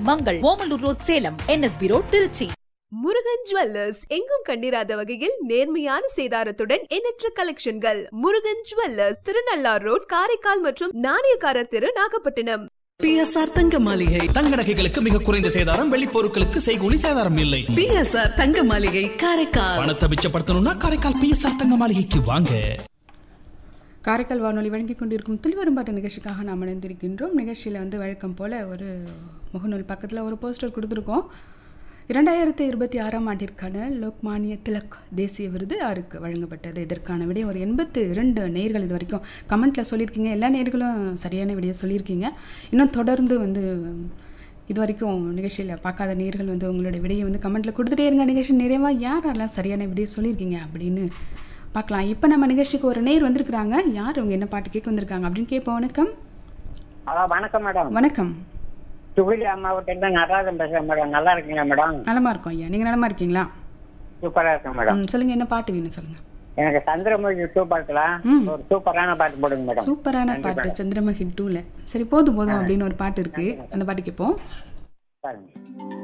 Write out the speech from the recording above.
Mangal Omalur road Salem NSB road Tiruchi Murugan jewellers எங்கும் கண்டிராத வகையில் நேர்மையான சேதாரத்துடன் எண்ணற்ற கலெக்ஷன்கள் முருகன் ஜுவல்லர்ஸ் திருநள்ளார் ரோட் காரைக்கால் மற்றும் நாணயக்காரர் தெரு நாகப்பட்டினம் பிஎஸ்ஆர் தங்க மாளிகை தங்க நகைகளுக்கு மிக குறைந்த சேதாரம் வெள்ளி பொருட்களுக்கு செய்கூலி சேதாரம் இல்லை பிஎஸ்ஆர் தங்க மாளிகை காரைக்கால் பணத்தை மிச்சப்படுத்தணும்னா காரைக்கால் பிஎஸ்ஆர் தங்க மாளிகைக்கு வாங்க காரைக்கால் வானொலி வழங்கிக் கொண்டிருக்கும் துளிவரும்பாட்டு நிகழ்ச்சிக்காக நாம் இணைந்திருக்கின்றோம் நிகழ்ச்சியில் வந்து வழக்கம் போல் ஒரு முகநூல் பக்கத்தில் ஒரு போஸ்டர் கொடுத்துருக்கோம் இரண்டாயிரத்தி இருபத்தி ஆறாம் ஆண்டிற்கான லோக்மானிய திலக் தேசிய விருது யாருக்கு வழங்கப்பட்டது இதற்கான விடை ஒரு எண்பத்து இரண்டு நேர்கள் இது வரைக்கும் கமெண்ட்டில் சொல்லியிருக்கீங்க எல்லா நேர்களும் சரியான விடையை சொல்லியிருக்கீங்க இன்னும் தொடர்ந்து வந்து இது வரைக்கும் நிகழ்ச்சியில் பார்க்காத நேர்கள் வந்து உங்களுடைய விடையை வந்து கமெண்ட்டில் கொடுத்துட்டே இருங்க நிகழ்ச்சி நிறைவாக யாரெல்லாம் சரியான விடையை சொல்லியிருக்கீங்க அப்படின்னு பார்க்கலாம் இப்போ நம்ம நிகழ்ச்சிக்கு ஒரு நேர் வந்திருக்கிறாங்க யார் அவங்க என்ன பாட்டு கேட்க வந்திருக்காங்க அப்படின்னு கேட்போம் வணக்கம் ஹலோ வணக்கம் மேடம் வணக்கம் சுகிலியா மாவட்டத்தில் நடராஜன் பேசுறேன் மேடம் நல்லா இருக்கீங்களா மேடம் நலமா இருக்கோம் ஐயா நீங்கள் நலமா இருக்கீங்களா சூப்பரா இருக்கேன் மேடம் ம் சொல்லுங்கள் என்ன பாட்டு வேணும் சொல்லுங்கள் எனக்கு சந்திரமுகி டூ பாட்டுல ம். ஒரு சூப்பரான பாட்டு போடுங்க மேடம் சூப்பரான நன்றி பாட்டு மேடம். சந்திரமகி டூவில் சரி போதும் போதும் அப்படின்னு ஒரு பாட்டு இருக்கு அந்த பாட்டு கேட்போம் பாருங்க